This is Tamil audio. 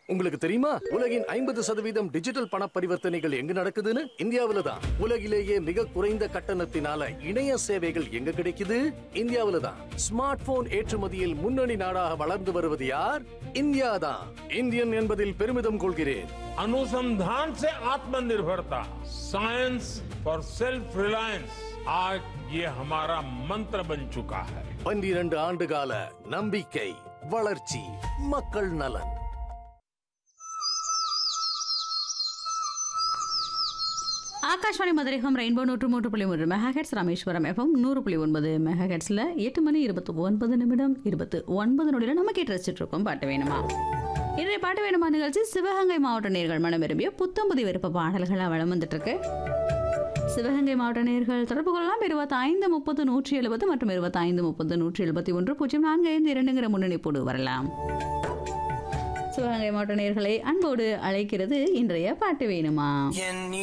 உங்களுக்கு தெரியுமா உலகின் ஐம்பது சதவீதம் டிஜிட்டல் பண பரிவர்த்தனைகள் எங்க நடக்குதுன்னு இந்தியாவில தான் உலகிலேயே மிக குறைந்த கட்டணத்தினால இணைய சேவைகள் எங்க கிடைக்குது இந்தியாவில தான் ஸ்மார்ட் போன் ஏற்றுமதியில் முன்னணி நாடாக வளர்ந்து வருவது யார் இந்தியா தான் இந்தியன் என்பதில் பெருமிதம் கொள்கிறேன் अनुसंधान से आत्मनिर्भरता साइंस फॉर सेल्फ रिलायंस आज ये हमारा मंत्र बन चुका है பன்னிரண்டு ஆண்டு கால நம்பிக்கை வளர்ச்சி மக்கள் நலன் ஆகாஷ்வாணி மதுரை ஹம் ரெயின்போ நூற்று மூன்று புள்ளி மூன்று மெகாஹெட்ஸ் ராமேஸ்வரம் எஃப்எம் நூறு புள்ளி ஒன்பது மெகாஹெட்ஸில் எட்டு மணி இருபத்தி ஒன்பது நிமிடம் இருபத்து ஒன்பது நொடியில் நம்ம கேட்டு ரசிச்சுட்டு இருக்கோம் பாட்டு வேணுமா இன்றைய பாட்டு வேணுமா நிகழ்ச்சி சிவகங்கை மாவட்ட நேர்கள் மனம் விரும்பிய புத்தம்புதி விருப்ப பாடல்களாக வளம் வந்துட்டு இருக்கு சிவகங்கை மாவட்ட நேர்கள் தொடர்பு கொள்ளலாம் இருபத்தி ஐந்து முப்பது நூற்றி எழுபது மற்றும் இருபத்தி ஐந்து முப்பது நூற்றி எழுபத்தி ஒன்று பூஜ்ஜியம் நான்கு ஐந்து இரண்டுங்கிற முன்னணிப்போடு வரலாம் சிவகங்கை மாவட்ட நேர்களை அன்போடு அழைக்கிறது இன்றைய பாட்டு வேணுமா என்